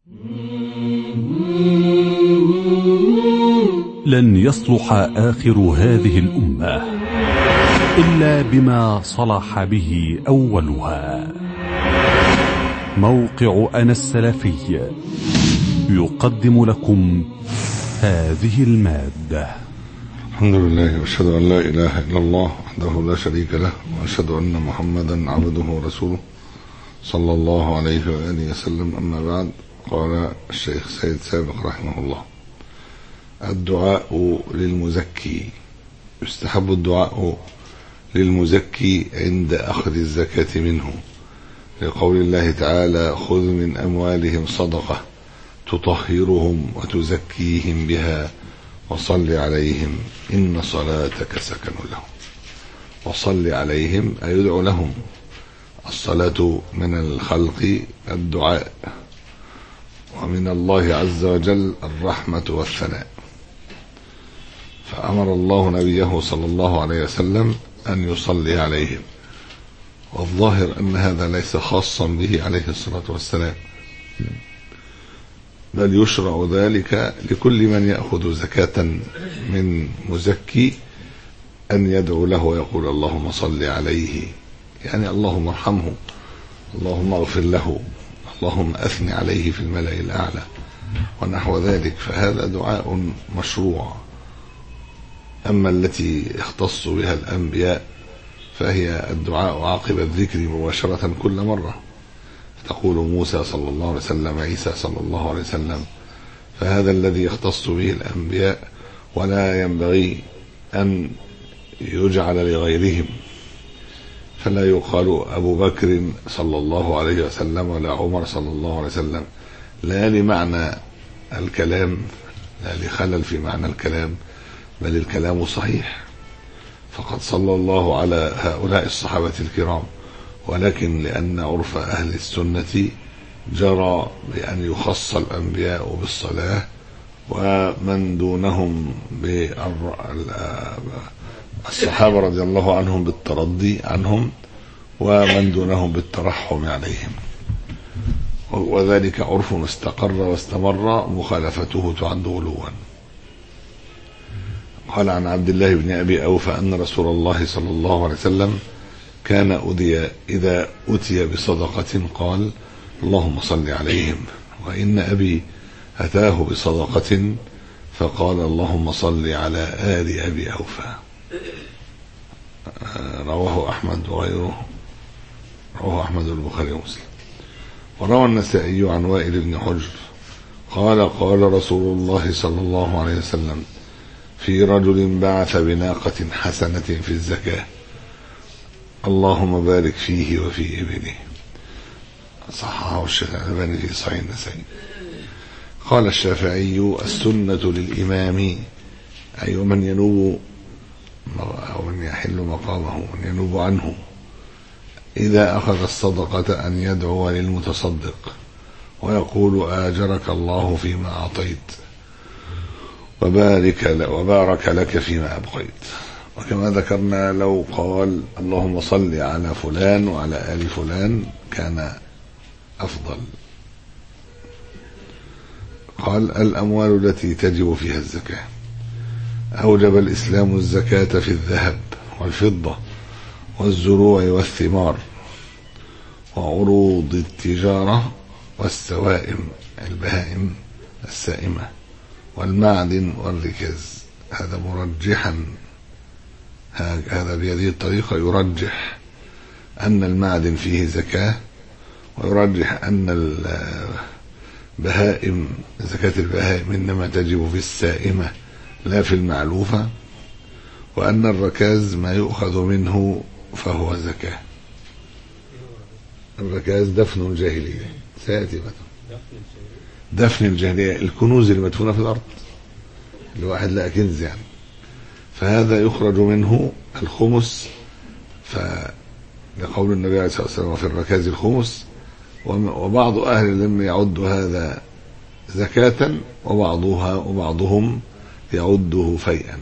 لن يصلح آخر هذه الأمة إلا بما صلح به أولها موقع أنا السلفي يقدم لكم هذه المادة الحمد لله واشهد ان لا اله الا الله وحده لا شريك له واشهد ان محمدا عبده ورسوله صلى الله عليه واله وسلم اما بعد قال الشيخ سيد سابق رحمه الله الدعاء للمزكي يستحب الدعاء للمزكي عند اخذ الزكاه منه لقول الله تعالى خذ من اموالهم صدقه تطهرهم وتزكيهم بها وصل عليهم إن صلاتك سكن لهم وصل عليهم أي يدعو لهم الصلاة من الخلق الدعاء ومن الله عز وجل الرحمة والثناء فأمر الله نبيه صلى الله عليه وسلم أن يصلي عليهم والظاهر أن هذا ليس خاصا به عليه الصلاة والسلام بل يشرع ذلك لكل من يأخذ زكاة من مزكي أن يدعو له ويقول اللهم صل عليه يعني اللهم ارحمه اللهم اغفر له اللهم أثني عليه في الملأ الأعلى ونحو ذلك فهذا دعاء مشروع أما التي اختص بها الأنبياء فهي الدعاء عقب الذكر مباشرة كل مرة تقول موسى صلى الله عليه وسلم عيسى صلى الله عليه وسلم فهذا الذي يختص به الأنبياء ولا ينبغي أن يجعل لغيرهم فلا يقال أبو بكر صلى الله عليه وسلم ولا عمر صلى الله عليه وسلم لا لمعنى الكلام لا لخلل في معنى الكلام بل الكلام صحيح فقد صلى الله على هؤلاء الصحابة الكرام ولكن لأن عرف أهل السنة جرى بأن يخص الأنبياء بالصلاة ومن دونهم الصحابة رضي الله عنهم بالترضي عنهم ومن دونهم بالترحم عليهم وذلك عرف استقر واستمر مخالفته تعد غلوا قال عن عبد الله بن أبي أوفى أن رسول الله صلى الله عليه وسلم كان أدي إذا أتي بصدقة قال اللهم صل عليهم وإن أبي أتاه بصدقة فقال اللهم صل على آل أبي أوفى رواه أحمد وغيره رواه أحمد البخاري ومسلم وروى النسائي عن وائل بن حجر قال قال رسول الله صلى الله عليه وسلم في رجل بعث بناقة حسنة في الزكاة اللهم بارك فيه وفي ابنه صححه الشيخ الألباني في صحيح النسائي قال الشافعي السنة للإمام أي من ينوب أو من يحل مقامه من ينوب عنه إذا أخذ الصدقة أن يدعو للمتصدق ويقول آجرك الله فيما أعطيت وبارك وبارك لك فيما أبقيت وكما ذكرنا لو قال اللهم صل على فلان وعلى آل فلان كان أفضل قال الأموال التي تجب فيها الزكاة أوجب الإسلام الزكاة في الذهب والفضة والزروع والثمار وعروض التجارة والسوائم البهائم السائمة والمعدن والركاز هذا مرجحا هذا بهذه الطريقة يرجح أن المعدن فيه زكاة ويرجح أن البهائم زكاة البهائم إنما تجب في السائمة لا في المعلوفة وأن الركاز ما يؤخذ منه فهو زكاة الركاز دفن الجاهلية سيأتي مثلا دفن الجاهلية الكنوز المدفونة في الأرض الواحد لا كنز يعني فهذا يخرج منه الخمس فلقول النبي عليه الصلاة والسلام في الركاز الخمس وبعض أهل العلم يعد هذا زكاة وبعضها وبعضهم يعده فيئا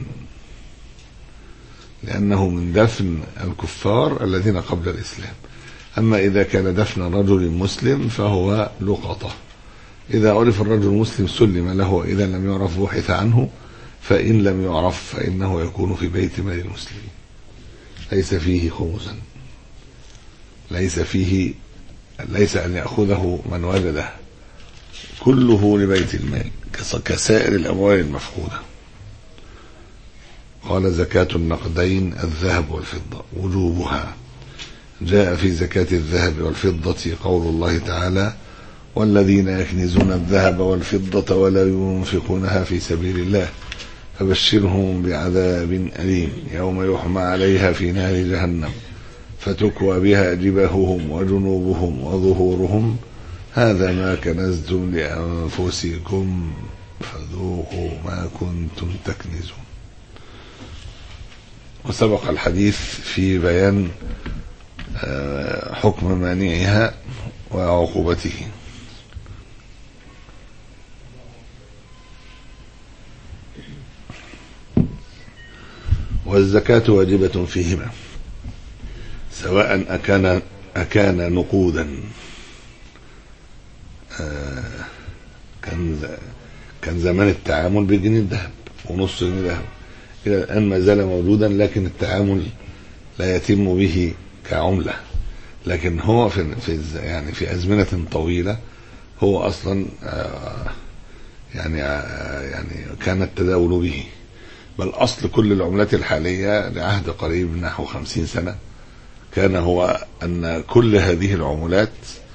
لأنه من دفن الكفار الذين قبل الإسلام أما إذا كان دفن رجل مسلم فهو لقطة إذا عرف الرجل المسلم سلم له وإذا لم يعرف بحث عنه فإن لم يعرف فإنه يكون في بيت مال المسلمين ليس فيه خمسا ليس فيه ليس أن يأخذه من وجده كله لبيت المال كسائر الأموال المفقودة قال زكاة النقدين الذهب والفضة وجوبها جاء في زكاة الذهب والفضة قول الله تعالى والذين يكنزون الذهب والفضة ولا ينفقونها في سبيل الله فبشرهم بعذاب أليم يوم يحمى عليها في نار جهنم فتكوى بها جباههم وجنوبهم وظهورهم هذا ما كنزتم لأنفسكم فذوقوا ما كنتم تكنزون وسبق الحديث في بيان حكم مانعها وعقوبته والزكاة واجبة فيهما سواء أكان أكان نقودا كان كان زمان التعامل بجنيه الذهب ونص جنيه ذهب إلى الآن ما زال موجودا لكن التعامل لا يتم به كعملة لكن هو في في يعني في أزمنة طويلة هو أصلا يعني يعني كان التداول به بل أصل كل العملات الحالية لعهد قريب نحو خمسين سنة كان هو أن كل هذه العملات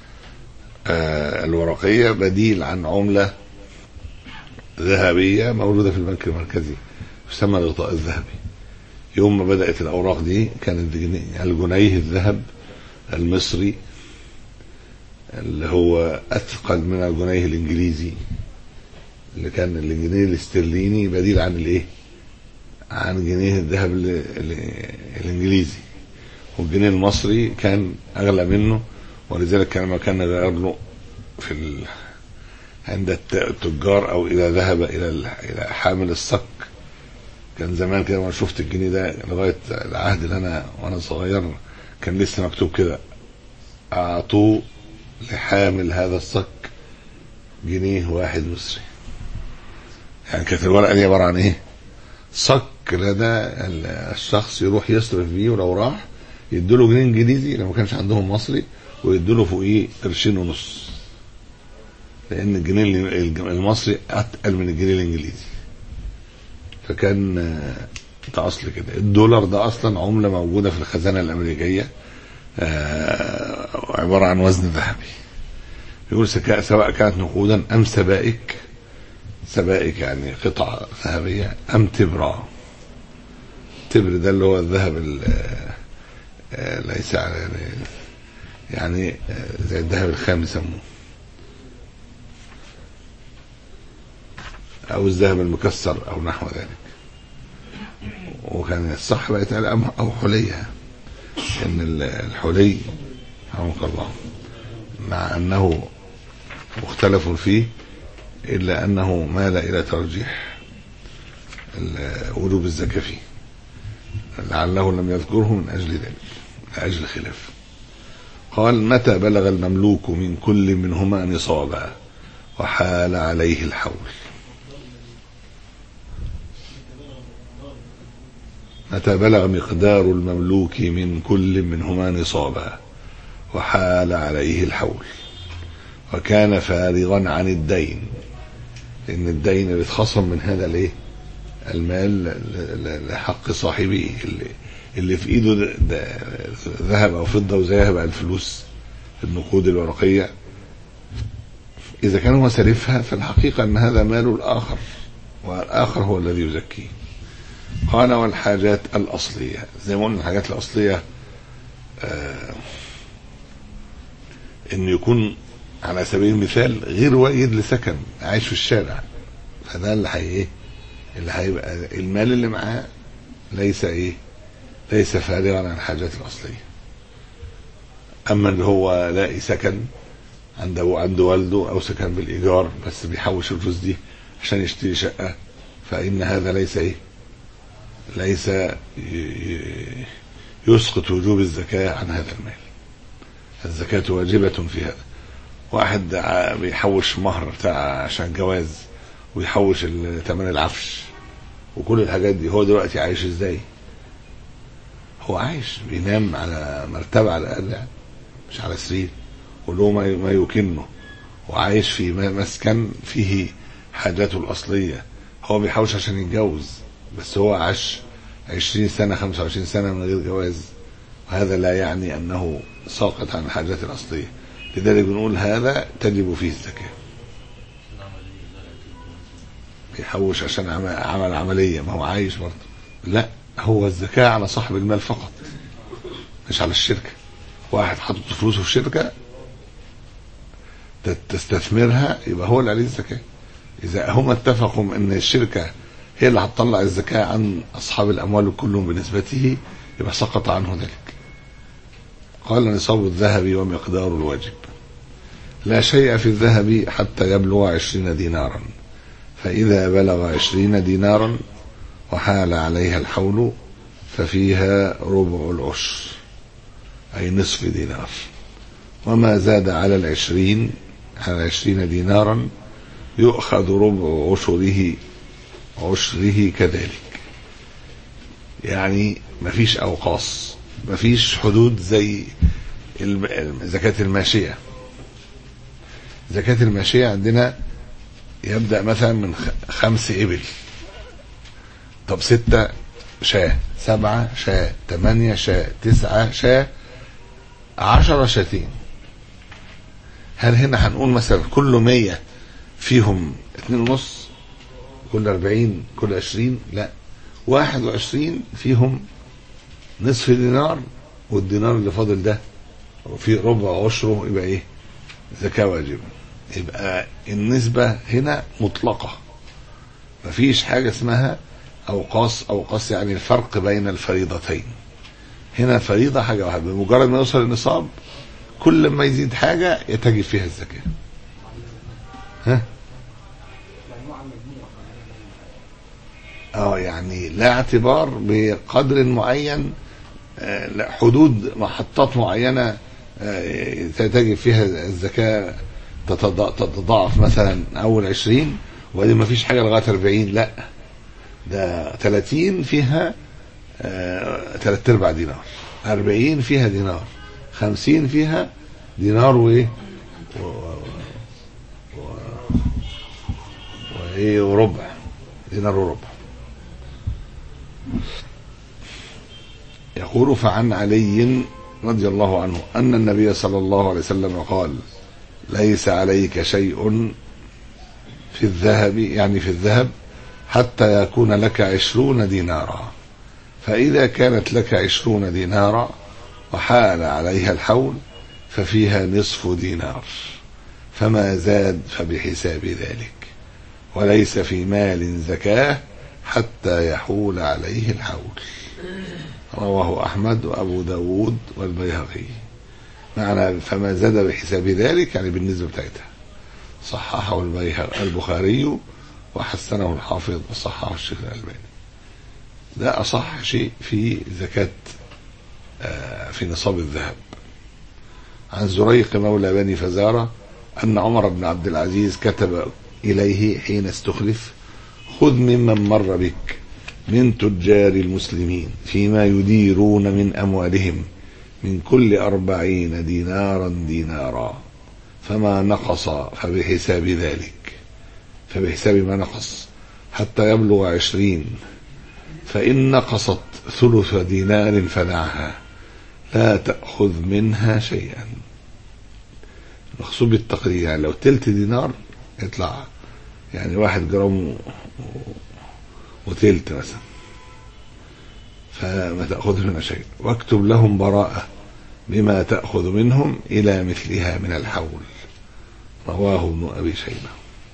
الورقية بديل عن عملة ذهبية موجودة في البنك المركزي يسمى الغطاء الذهبي يوم ما بدأت الأوراق دي كان الجنيه الذهب المصري اللي هو أثقل من الجنيه الإنجليزي اللي كان الجنيه الاسترليني بديل عن الإيه؟ عن جنيه الذهب الإنجليزي والجنيه المصري كان أغلى منه ولذلك كان ما كان يغير في ال... عند التجار او اذا ذهب الى الى حامل الصك كان زمان كده ما شفت الجنيه ده لغايه العهد اللي انا وانا صغير كان لسه مكتوب كده اعطوه لحامل هذا الصك جنيه واحد مصري يعني كانت الورقه دي عباره عن ايه؟ صك ده الشخص يروح يصرف بيه ولو راح يدوا جنيه انجليزي لو ما كانش عندهم مصري ويدوا فوقيه قرشين ونص لان الجنيه المصري اتقل من الجنيه الانجليزي فكان ده اصل كده الدولار ده اصلا عمله موجوده في الخزانه الامريكيه عباره عن وزن ذهبي يقول سواء كانت نقودا ام سبائك سبائك يعني قطع ذهبيه ام تبرا تبر ده اللي هو الذهب ليس يعني يعني زي الذهب الخام يسموه او الذهب المكسر او نحو ذلك وكان الصح بقى يتقال او حلية ان الحلي رحمك الله مع انه مختلف فيه الا انه مال الى ترجيح وجوب الزكاة فيه لعله لم يذكره من اجل ذلك لاجل خلاف قال متى بلغ المملوك من كل منهما نصابا وحال عليه الحول متى بلغ مقدار المملوك من كل منهما نصابا وحال عليه الحول وكان فارغا عن الدين لان الدين بيتخصم من هذا الايه المال لحق صاحبه اللي, اللي في ايده ذهب او فضه وزيها بقى الفلوس النقود الورقيه اذا كان هو سالفها فالحقيقه ان هذا مال الاخر والاخر هو الذي يزكيه قال والحاجات الاصليه زي ما قلنا الحاجات الاصليه آه ان يكون على سبيل المثال غير واجد لسكن عايش في الشارع فده اللي هي ايه اللي هيبقى المال اللي معاه ليس ايه ليس فارغا عن الحاجات الاصليه اما اللي هو لاقي سكن عنده عنده والده او سكن بالايجار بس بيحوش الفلوس دي عشان يشتري شقه فان هذا ليس ايه ليس يسقط وجوب الزكاه عن هذا المال الزكاه واجبه في هذا واحد ع- بيحوش مهر بتاع عشان جواز ويحوش ال- تمن العفش وكل الحاجات دي هو دلوقتي عايش ازاي هو عايش بينام على مرتبة على الأقل يعني مش على سرير وله ما ما يكنه وعايش في م- مسكن فيه حاجاته الأصلية هو بيحوش عشان يتجوز بس هو عاش عشرين سنة خمسة وعشرين سنة من غير جواز وهذا لا يعني أنه ساقط عن الحاجات الأصلية لذلك بنقول هذا تجب فيه الزكاة بيحوش عشان عمل, عمل عملية ما هو عايش برضه لا هو الزكاة على صاحب المال فقط مش على الشركة واحد حاطط فلوسه في شركة تت- تستثمرها يبقى هو اللي عليه الزكاة إذا هم اتفقوا ان الشركة هي اللي هتطلع الزكاة عن أصحاب الأموال كلهم بنسبته يبقى سقط عنه ذلك قال نصاب الذهب ومقدار الواجب لا شيء في الذهب حتى يبلغ عشرين دينارا فإذا بلغ عشرين دينارا وحال عليها الحول ففيها ربع العشر أي نصف دينار وما زاد على العشرين على عشرين دينارا يؤخذ ربع عشره عشره كذلك يعني مفيش أوقاص مفيش حدود زي الم- زكاة الماشية زكاة الماشية عندنا يبدأ مثلا من خ- خمس إبل طب ستة شاة سبعة شاة تمانية شاة تسعة شاة عشرة شاتين هل هنا هنقول مثلا كل مية فيهم اتنين ونص كل أربعين كل عشرين لا واحد وعشرين فيهم نصف دينار والدينار اللي فاضل ده وفي ربع عشره يبقى ايه زكاة واجبة يبقى النسبة هنا مطلقة مفيش حاجة اسمها أوقاص أوقاص يعني الفرق بين الفريضتين هنا فريضة حاجة واحدة بمجرد ما يوصل النصاب كل ما يزيد حاجة يتجب فيها الزكاة ها اه يعني لا اعتبار بقدر معين آه، لا حدود محطات معينة آه، تجب فيها الزكاة تتضا- تتضاعف مثلا أول عشرين وبعدين ما فيش حاجة لغاية أربعين لا ده تلاتين فيها آه، تلات أرباع دينار أربعين فيها دينار خمسين فيها دينار وإيه و- و- و- وإيه وربع دينار وربع يقول فعن علي رضي الله عنه أن النبي صلى الله عليه وسلم قال ليس عليك شيء في الذهب يعني في الذهب حتى يكون لك عشرون دينارا فإذا كانت لك عشرون دينارا وحال عليها الحول ففيها نصف دينار فما زاد فبحساب ذلك وليس في مال زكاة حتى يحول عليه الحول رواه أحمد وأبو داود والبيهقي معنى فما زاد بحساب ذلك يعني بالنسبة بتاعتها صححه البيهقي البخاري وحسنه الحافظ وصححه الشيخ الألباني ده أصح شيء في زكاة آه، في نصاب الذهب عن زريق مولى بني فزارة أن عمر بن عبد العزيز كتب إليه حين استخلف خذ ممن مر بك من تجار المسلمين فيما يديرون من أموالهم من كل أربعين دينارا دينارا فما نقص فبحساب ذلك فبحساب ما نقص حتى يبلغ عشرين فإن نقصت ثلث دينار فدعها لا تأخذ منها شيئا مقصود بالتقدير يعني لو تلت دينار يطلع يعني واحد جرام و- و- وتلت مثلا فما تأخذ منها شيء واكتب لهم براءة بما تأخذ منهم إلى مثلها من الحول رواه ابن أبي شيبة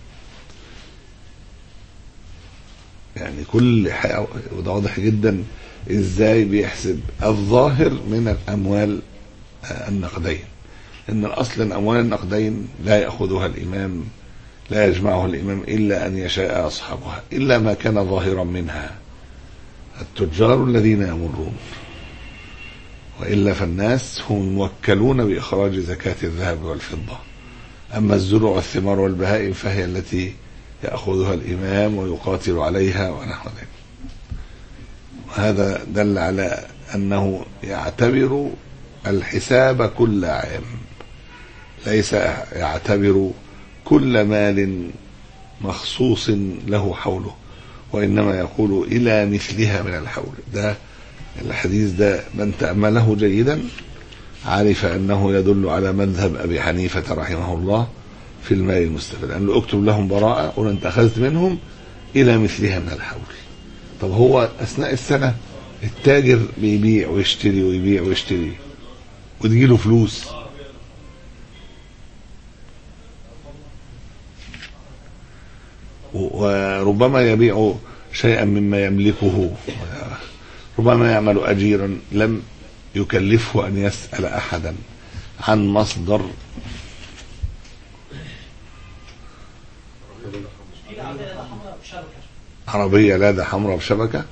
يعني كل حاجة وده واضح جدا ازاي بيحسب الظاهر من الأموال آه، النقدين إن الأصل الأموال النقدين لا يأخذها الإمام لا يجمعها الإمام إلا أن يشاء أصحابها إلا ما كان ظاهرا منها التجار الذين يمرون وإلا فالناس هم موكلون بإخراج زكاة الذهب والفضة أما الزروع والثمار والبهائم فهي التي يأخذها الإمام ويقاتل عليها ونحو ذلك وهذا دل على أنه يعتبر الحساب كل عام ليس يعتبر كل مال مخصوص له حوله وإنما يقول إلى مثلها من الحول ده الحديث ده من تأمله جيدا عرف أنه يدل على مذهب أبي حنيفة رحمه الله في المال المستفاد قال له اكتب لهم براءة قل أنت أخذت منهم إلى مثلها من الحول طب هو أثناء السنة التاجر بيبيع ويشتري ويبيع ويشتري وتجيله فلوس وربما يبيع شيئا مما يملكه ربما يعمل أجيرا لم يكلفه أن يسأل أحدا عن مصدر عربية لاذة حمراء بشبكة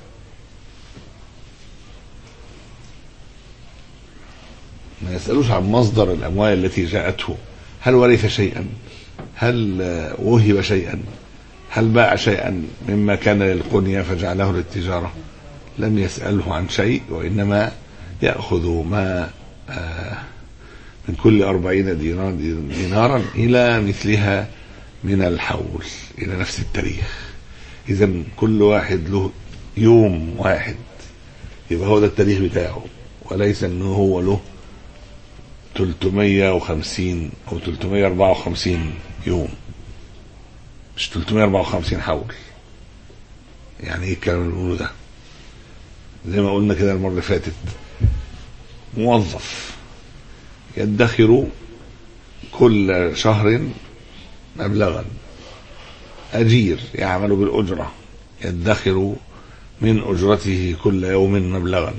ما يسألوش عن مصدر الأموال التي جاءته هل ورث شيئا هل وهب شيئا هل باع شيئا مما كان للقنية فجعله للتجارة لم يسأله عن شيء وإنما يأخذ ما من كل أربعين دينار دينارا إلى مثلها من الحول إلى نفس التاريخ إذا كل واحد له يوم واحد يبقى هو ده التاريخ بتاعه وليس أنه هو له 350 أو 354 يوم مش 354 حول يعني ايه الكلام اللي بنقوله ده زي ما قلنا كده المره اللي فاتت موظف يدخر كل شهر مبلغا أجير يعمل بالأجرة يدخر من أجرته كل يوم مبلغا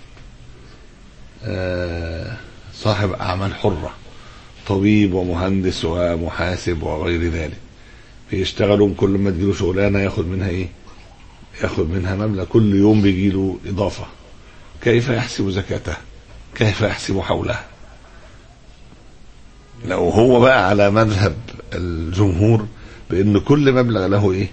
آه صاحب أعمال حرة طبيب ومهندس ومحاسب وغير ذلك بيشتغلوا كل ما تجيله شغلانة ياخد منها إيه ياخد منها مبلغ كل يوم بيجيله إضافة كيف يحسب زكاته كيف يحسب حوله لو هو بقى على مذهب الجمهور بان كل مبلغ له ايه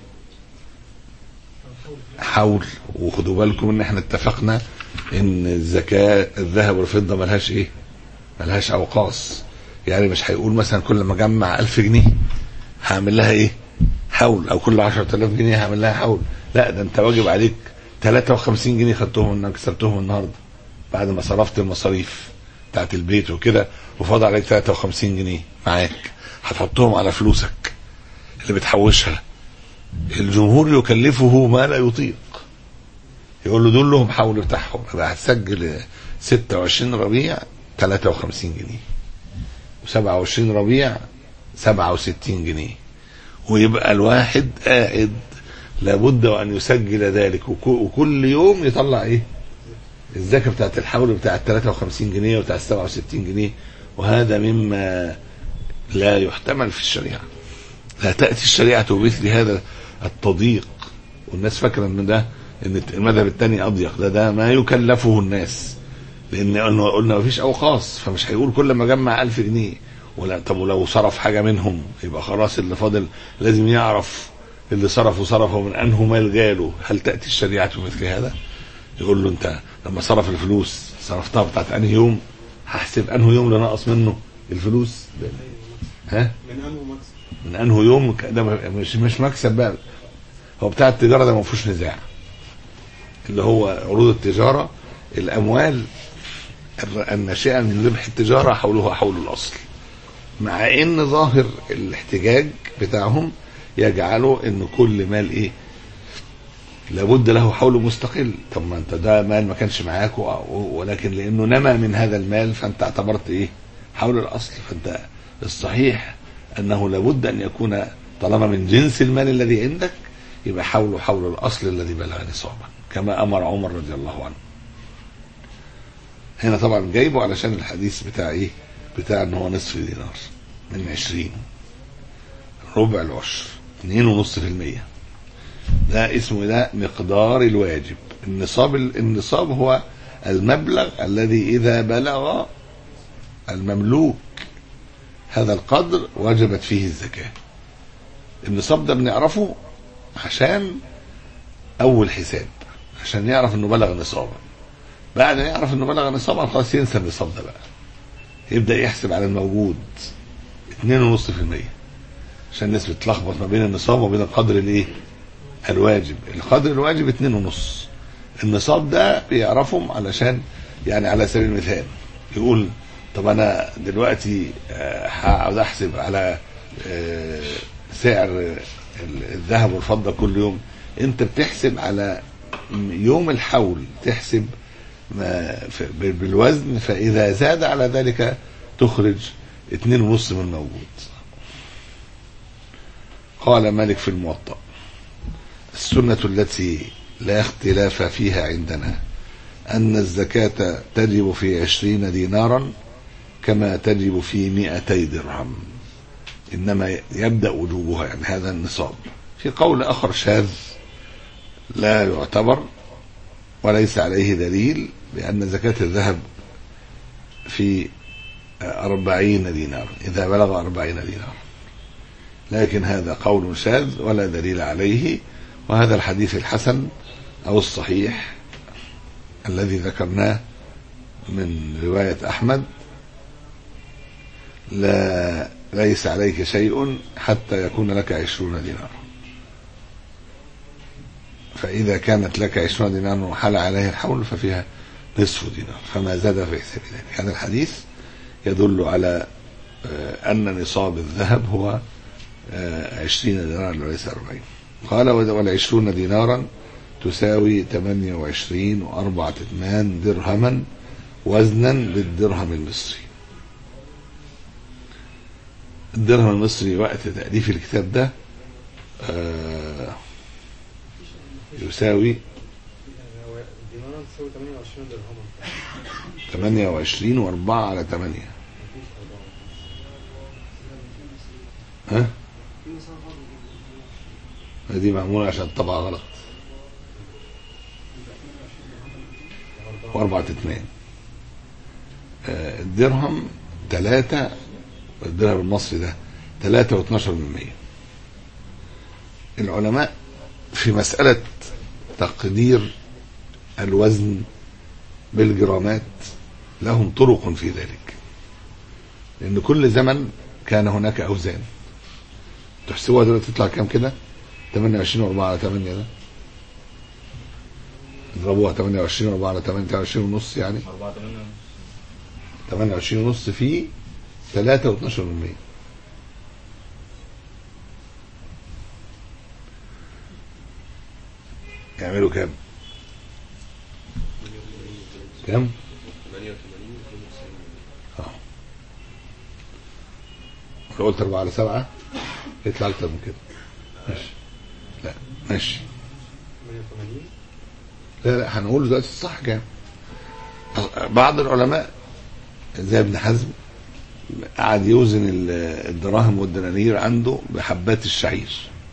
حول وخدوا بالكم ان احنا اتفقنا ان الزكاة الذهب والفضة ملهاش ايه ملهاش اوقاص يعني مش هيقول مثلا كل ما اجمع ألف جنيه هعمل لها ايه حول او كل عشرة آلاف جنيه هعمل لها حول لا ده انت واجب عليك 53 جنيه خدتهم انك كسبتهم النهارده بعد ما صرفت المصاريف بتاعت البيت وكده وفاضل عليك 53 جنيه معاك هتحطهم على فلوسك اللي بتحوشها الجمهور يكلفه ما لا يطيق يقول له دول لهم حول بتاعهم يبقى هتسجل 26 ربيع 53 جنيه و27 ربيع 67 جنيه ويبقى الواحد قاعد لابد وان يسجل ذلك وكل يوم يطلع ايه الزكاه بتاعت الحول بتاعت 53 جنيه وبتاعت 67 جنيه وهذا مما لا يحتمل في الشريعه لا تاتي الشريعه بمثل هذا التضييق والناس فاكره ان ده ان المذهب الثاني اضيق ده ده ما يكلفه الناس لان قلنا ما فيش اوقاص فمش هيقول كل ما جمع 1000 جنيه ولا طب ولو صرف حاجه منهم يبقى خلاص اللي فاضل لازم يعرف اللي صرفه صرفه من انه مال جاله هل تاتي الشريعه بمثل هذا؟ يقول له انت لما صرف الفلوس صرفتها بتاعت انهي يوم هحسب انه يوم اللي ناقص منه الفلوس ها من انه مكسب من انه يوم ده مش مش مكسب بقى هو بتاع التجاره ده ما فيهوش نزاع اللي هو عروض التجاره الاموال الناشئه من ربح التجاره حولها حول الاصل مع ان ظاهر الاحتجاج بتاعهم يجعله ان كل مال ايه لابد له حول مستقل طب ما انت ده مال ما كانش معاك ولكن لانه نما من هذا المال فانت اعتبرت ايه حول الاصل فانت الصحيح انه لابد ان يكون طالما من جنس المال الذي عندك يبقى حوله حول الاصل الذي بلغ نصابا كما امر عمر رضي الله عنه هنا طبعا جايبه علشان الحديث بتاع ايه بتاع ان هو نصف دينار من عشرين ربع العشر اتنين ونص في المية ده اسمه ده مقدار الواجب النصاب النصاب هو المبلغ الذي اذا بلغ المملوك هذا القدر وجبت فيه الزكاة النصاب ده بنعرفه عشان أول حساب عشان يعرف إنه بلغ نصابا بعد ما يعرف إنه بلغ نصابا خلاص ينسى النصاب ده بقى يبدأ يحسب على الموجود 2.5% عشان الناس بتلخبط ما بين النصاب وبين القدر الايه؟ الواجب القدر الواجب 2.5 النصاب ده بيعرفهم علشان يعني على سبيل المثال يقول طب انا دلوقتي آه، هقعد احسب على آه، سعر ال- الذهب والفضه كل يوم انت بتحسب على يوم الحول تحسب ما ف- بال- بالوزن فاذا زاد على ذلك تخرج 2.5 من الموجود قال مالك في الموطأ السنة التي لا اختلاف فيها عندنا أن الزكاة تجب في عشرين دينارا كما تجب في مئتي درهم إنما يبدأ وجوبها يعني هذا النصاب في قول آخر شاذ لا يعتبر وليس عليه دليل بأن زكاة الذهب في أربعين دينار إذا بلغ أربعين دينار لكن هذا قول شاذ ولا دليل عليه وهذا الحديث الحسن أو الصحيح الذي ذكرناه من رواية أحمد لا ليس عليك شيء حتى يكون لك عشرون دينار فإذا كانت لك عشرون دينار وحال عليه الحول ففيها نصف دينار فما زاد في حساب ذلك هذا الحديث يدل على آه، أن نصاب الذهب هو آه، عشرين دينار وليس أربعين قال والعشرون دينارا تساوي ثمانية وعشرين وأربعة ثمان درهما وزنا بالدرهم المصري الدرهم المصري وقت تأليف الكتاب ده آه، يساوي دينارا تساوي 28 درهما 28 وأربعة على 8 ها؟ دي معمولة عشان الطبعة غلط وأربعة اثنين آه، الدرهم ثلاثة الدرهم المصري ده ثلاثة واثناشر من مية العلماء في مسألة تقدير الوزن بالجرامات لهم طرق في ذلك لأن كل زمن كان هناك أوزان تحسبوها دلوقتي تطلع كام كده 28 و4 على 8 ده اضربوها 28 و4 على 8 28 ونص يعني 28 ونص في 3 و12 من 100 يعملوا كام؟ كام؟ اه لو قلت 4 على 7 يطلع اكتر من كده ماشي لا ماشي 88 لا لا هنقول دلوقتي الصح كام بعض العلماء زي ابن حزم قعد يوزن ال- الدراهم والدنانير عنده بحبات الشعير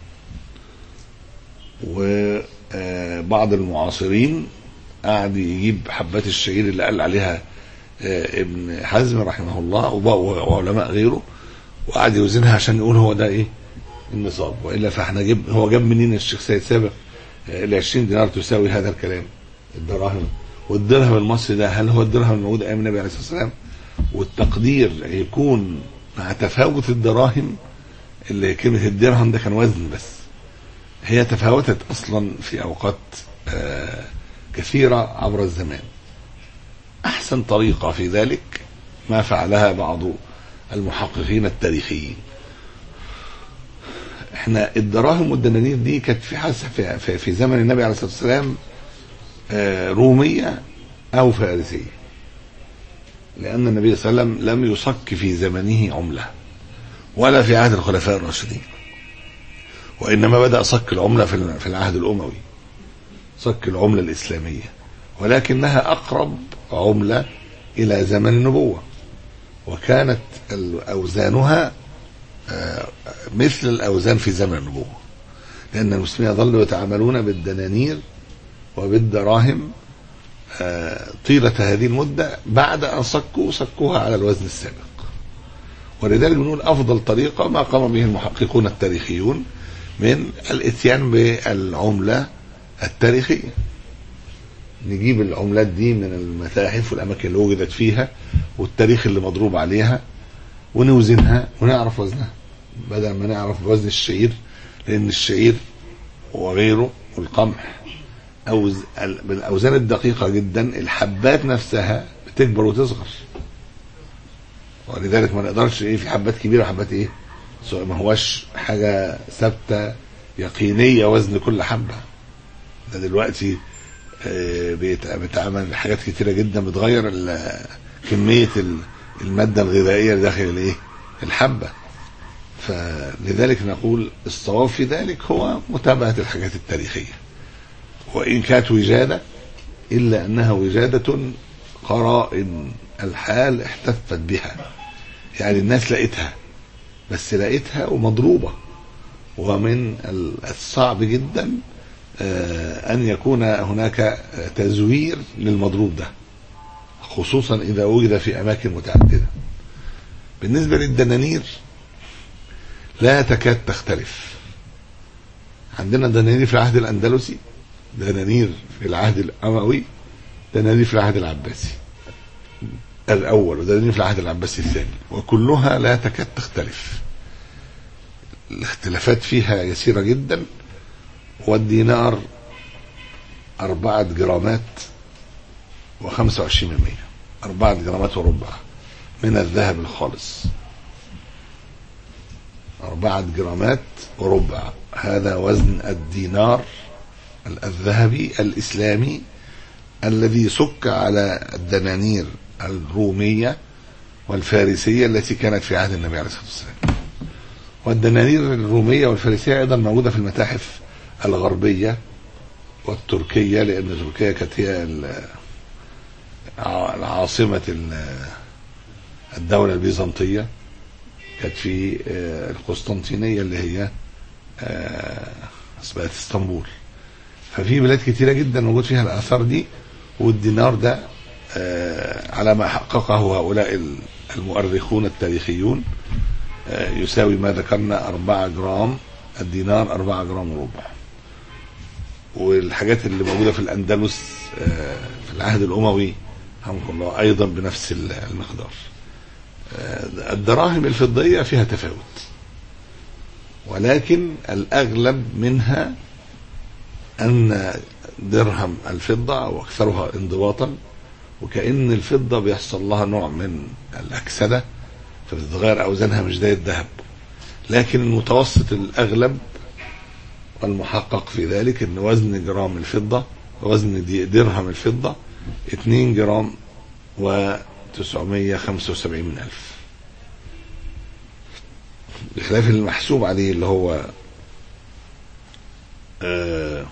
وبعض المعاصرين قعد يجيب حبات الشعير اللي قال عليها آه، ابن حزم رحمه الله وب- وعلماء غيره وقعد يوزنها عشان يقول هو ده ايه النصاب والا فاحنا جيب هو جاب منين الشيخ سيد سابق ال 20 دينار تساوي هذا الكلام الدراهم والدرهم المصري ده هل هو الدرهم الموجود ايام النبي عليه الصلاه والسلام والتقدير يكون مع تفاوت الدراهم اللي كلمه الدرهم ده كان وزن بس هي تفاوتت اصلا في اوقات آه، كثيره عبر الزمان احسن طريقه في ذلك ما فعلها بعض المحققين التاريخيين احنا الدراهم والدنانير دي كانت في حس في, في, في زمن النبي عليه الصلاه والسلام آه، روميه او فارسيه لان النبي صلى الله عليه وسلم لم يصك في زمنه عمله ولا في عهد الخلفاء الراشدين وانما بدا صك العمله في ال- في العهد الاموي صك العمله الاسلاميه ولكنها اقرب عمله الى زمن النبوه وكانت ال- اوزانها آه، مثل الاوزان في زمن النبوه لان المسلمين ظلوا يتعاملون بالدنانير وبالدراهم آه، طيله هذه المده بعد ان صكوا صكوها على الوزن السابق ولذلك بنقول افضل طريقه ما قام به المحققون التاريخيون من الاتيان بالعمله التاريخيه نجيب العملات دي من المتاحف والاماكن اللي وجدت فيها والتاريخ اللي مضروب عليها ونوزنها ونعرف وزنها بدل ما نعرف وزن الشعير لان الشعير وغيره والقمح أوز... ال- بالاوزان الدقيقه جدا الحبات نفسها بتكبر وتصغر ولذلك ما نقدرش ايه في حبات كبيره وحبات ايه سواء ما هوش حاجه ثابته يقينيه وزن كل حبه ده دلوقتي آه، بيت- بتعمل حاجات كتيره جدا بتغير ال- كميه ال- الماده الغذائيه اللي داخل الايه الحبه فلذلك نقول الصواب في ذلك هو متابعه الحاجات التاريخيه وان كانت وجاده الا انها وجاده قرائن الحال احتفت بها يعني الناس لقيتها بس لقيتها ومضروبه ومن الصعب جدا آه، أن يكون هناك تزوير للمضروب ده خصوصا إذا وجد في أماكن متعددة بالنسبة للدنانير لا تكاد تختلف عندنا دنانير في العهد الأندلسي دنانير في العهد الأموي دنانير في العهد العباسي الأول ودنانير في العهد العباسي الثاني وكلها لا تكاد تختلف الاختلافات فيها يسيرة جدا والدينار أربعة جرامات وخمسة وعشرين من مية أربعة جرامات وربع من الذهب الخالص أربعة جرامات وربع هذا وزن الدينار الذهبي الإسلامي الذي سك على الدنانير الرومية والفارسية التي كانت في عهد النبي عليه الصلاة والسلام والدنانير الرومية والفارسية أيضا موجودة في المتاحف الغربية والتركية لأن تركيا كانت هي ال- ع- عاصمة ال- الدولة البيزنطية كانت في آه، القسطنطينية اللي هي آه، أصبحت اسطنبول ففي بلاد كتيرة جدا موجود فيها الآثار دي والدينار ده آه، على ما حققه هؤلاء ال- المؤرخون التاريخيون آه، يساوي ما ذكرنا أربعة جرام الدينار أربعة جرام وربع والحاجات اللي موجودة في الأندلس آه، في العهد الأموي رحمه الله أيضا بنفس ال- المقدار آه، الدراهم الفضية فيها تفاوت ولكن الأغلب منها أن درهم الفضة أو أكثرها انضباطا وكأن الفضة بيحصل لها نوع من الأكسدة فبتتغير أوزانها مش زي الذهب لكن المتوسط الأغلب والمحقق في ذلك أن وزن جرام الفضة وزن دي- درهم الفضة 2 جرام و 975 من ألف بخلاف المحسوب عليه اللي هو آه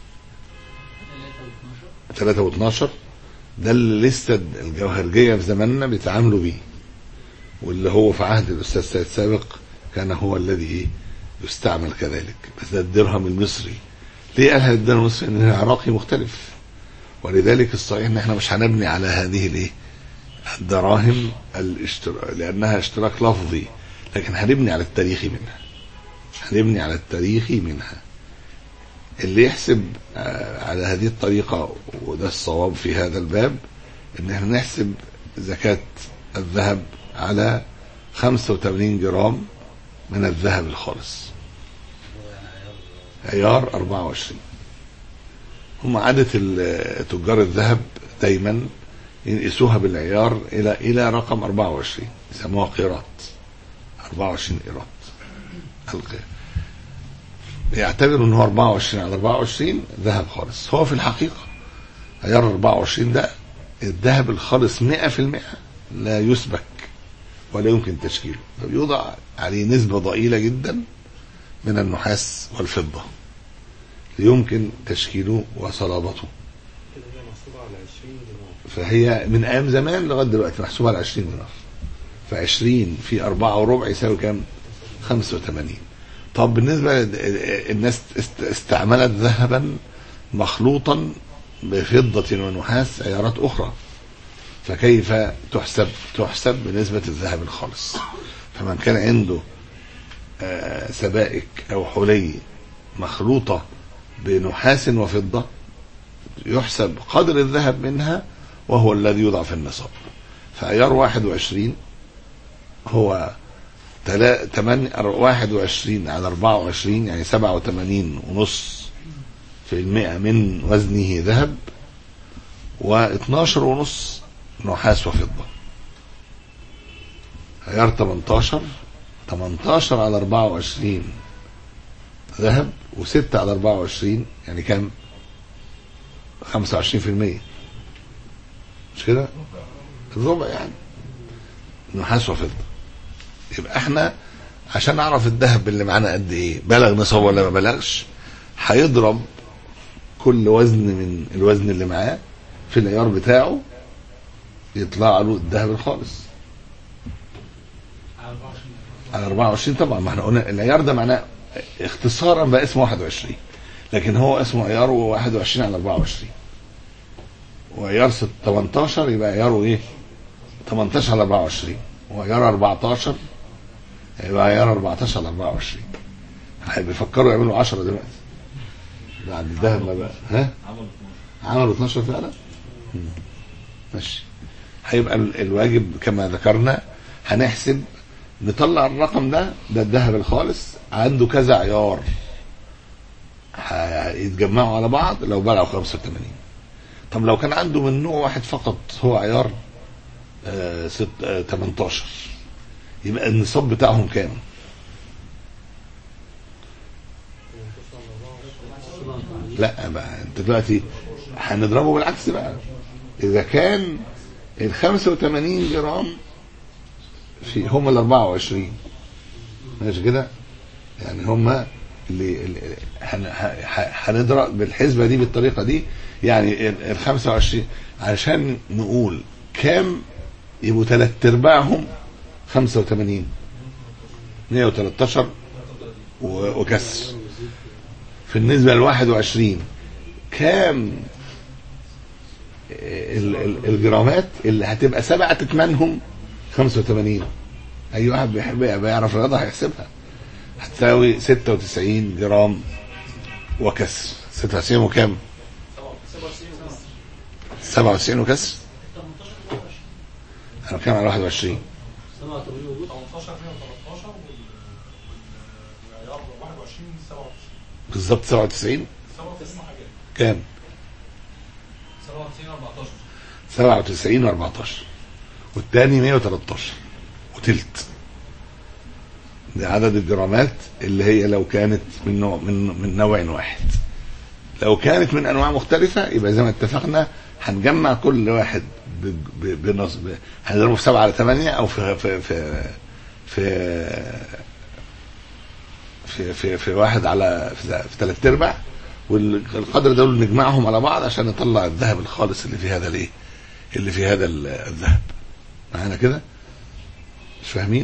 3 و12 ده اللي لسه الجوهرجية في زماننا بيتعاملوا بيه واللي هو في عهد الأستاذ سيد سابق كان هو الذي إيه يستعمل كذلك بس ده الدرهم المصري ليه قالها الدرهم المصري ان العراقي مختلف ولذلك الصحيح ان احنا مش هنبني على هذه الايه الدراهم الاشتراك لانها اشتراك لفظي لكن هنبني على التاريخي منها هنبني على التاريخي منها اللي يحسب آه، على هذه الطريقة وده الصواب في هذا الباب ان احنا نحسب زكاة الذهب على 85 جرام من الذهب الخالص عيار 24 هم عادة ال- تجار الذهب دايما ينقسوها بالعيار الى الى رقم 24 يسموها قيراط 24 قيراط القي- يعتبروا ان هو 24 على 24 ذهب خالص هو في الحقيقة عيار 24 ده الذهب الخالص 100% لا يسبك ولا يمكن تشكيله فبيوضع عليه نسبة ضئيلة جدا من النحاس والفضة يمكن تشكيله وصلابته كده هي محسوبة على 20 دينار فهي من ايام زمان لغايه دلوقتي محسوبه على 20 دينار ف 20 في 4 وربع يساوي كام 85 طب بالنسبه لل- الناس است- استعملت ذهبا مخلوطا بفضه ونحاس عيارات اخرى فكيف تحسب تحسب بنسبه الذهب الخالص فمن كان عنده آه، سبائك او حلي مخلوطه بنحاس وفضه يحسب قدر الذهب منها وهو الذي يوضع في النصاب فعيار 21 هو تلا- تمن- 21 على 24 يعني 87 ونص في المئة من وزنه ذهب و12 ونص نحاس وفضة عيار 18 18 على 24 ذهب و6 على 24 يعني كام 25% مش كده الربع يعني نحاس وفضة يبقى احنا عشان نعرف الذهب اللي معانا قد ايه بلغ نصاب ولا ما بلغش هيضرب كل وزن من الوزن اللي معاه في العيار بتاعه يطلع له الذهب الخالص على 24 طبعا ما احنا قلنا العيار ده معناه اختصارا بقى اسمه 21 لكن هو اسمه عياره 21 على 24 وعيار ست- 18 يبقى عياره ايه 18 على 24 وعيار 14 يبقى عيار 14 على 24 بيفكروا يعملوا 10 دلوقتي بعد الذهب ما بقى ها عملوا 12 فعلا مم. ماشي هيبقى ال- الواجب كما ذكرنا هنحسب نطلع الرقم ده ده الذهب الخالص عنده كذا عيار هيتجمعوا على بعض لو بلغوا 85 طب لو كان عنده من نوع واحد فقط هو عيار آه ست آه 18 يبقى النصاب بتاعهم كام؟ لا بقى انت دلوقتي هنضربه بالعكس بقى اذا كان ال 85 جرام في هم ال 24 ماشي كده يعني هم اللي, اللي هن- ه- ه- هنضرب بالحسبه دي بالطريقه دي يعني ال ال 25 علشان نقول كام يبقوا ثلاث ارباعهم 85 113 و- وكسر في النسبه ل 21 كام ال- ال- الجرامات اللي هتبقى سبعة تتمنهم 85 اي واحد بيحب بيعرف الرياضه هيحسبها هتساوي 96 جرام وكسر 96 وكام 97 وكسر انا بتكلم على 21 18 113 والعيار 21 97 بالظبط 97 97 حاجات كام 97 14 97 و14 والتاني 113 وتلت ده عدد الجرامات اللي هي لو كانت من نوع من من نوع واحد لو كانت من انواع مختلفه يبقى زي ما اتفقنا هنجمع كل واحد ب- ب- بنص ب- هنضربه في 7 على 8 او في في في في في, في, في واحد على في, في ثلاث ارباع والقدر دول نجمعهم على بعض عشان نطلع الذهب الخالص اللي في هذا الايه اللي في هذا ال- الذهب معانا كده مش فاهمين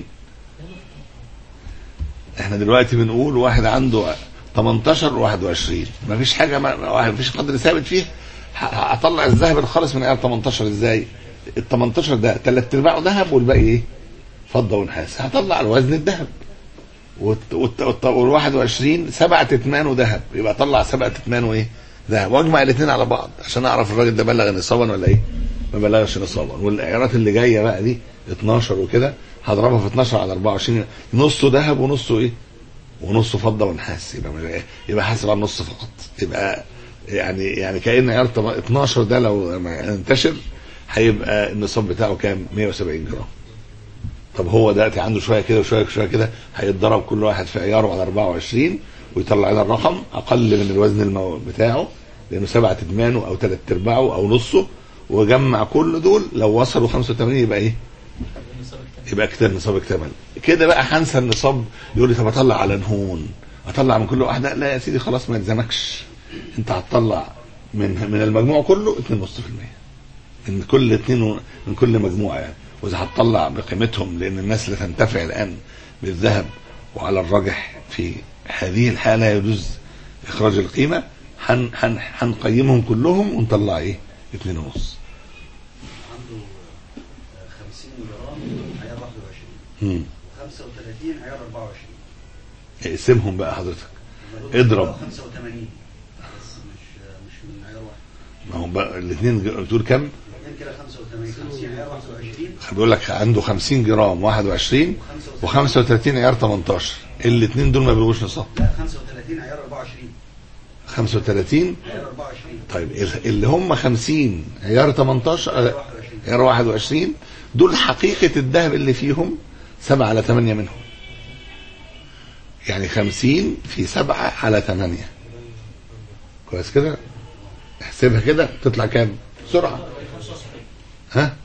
احنا دلوقتي بنقول واحد عنده 18 و21 مفيش حاجه ما مفيش قدر ثابت فيه ه- هطلع الذهب الخالص من عيار 18 ازاي ال 18 ده ثلاث ارباعه ذهب والباقي ايه فضه ونحاس هطلع الوزن الذهب والت- والت- والت- وال 21 سبعة اتمانه ذهب يبقى اطلع سبعة اتمانه ايه ذهب واجمع الاثنين على بعض عشان اعرف الراجل ده بلغ نصابا ولا ايه ما بلغش نصابا والاعيارات اللي جايه بقى دي 12 وكده هضربها في 12 على 24 نصه ذهب ونصه ايه ونصه فضه ونحاس يبقى يبقى حاسب على النص فقط يبقى يعني يعني كان عيار طب- 12 ده لو ما ينتشر هيبقى النصاب بتاعه كام 170 جرام طب هو دلوقتي عنده شويه كده وشويه شويه كده هيتضرب كل واحد في عياره على 24 ويطلع لنا الرقم اقل من الوزن المو... بتاعه لانه سبعة ادمانه او ثلاث ارباعه او نصه وجمع كل دول لو وصلوا 85 يبقى ايه؟ يبقى كتاب نصاب اكتمل كده بقى هنسى النصاب يقول لي طب اطلع على نهون اطلع من كل واحده لا يا سيدي خلاص ما يلزمكش انت هتطلع من من المجموع كله 2.5% من كل اثنين و- من كل مجموعه يعني واذا هتطلع بقيمتهم لان الناس اللي تنتفع الان بالذهب وعلى الراجح في هذه الحاله يجوز اخراج القيمه هن هن هنقيمهم كلهم ونطلع ايه؟ اثنين ونص عنده 50 جرام عيار 21 مم. 35 عيار 24 اقسمهم بقى حضرتك اضرب. 85 بس مش مش من عيار واحد ما هم بقى الاثنين بتقول كام الاثنين كده 85 50 عيار 21 بيقول لك عنده 50 جرام 21 و35 عيار 18 الاثنين دول ما بيبقوش نصاب لا 35 عيار 24 35 عيار 24 طيب اللي هم 50 عيار 18 عيار آه، 21 عيار 21 دول حقيقة الذهب اللي فيهم 7 على 8 منهم يعني 50 في 7 على 8 كويس كده احسبها كده تطلع كام بسرعة ها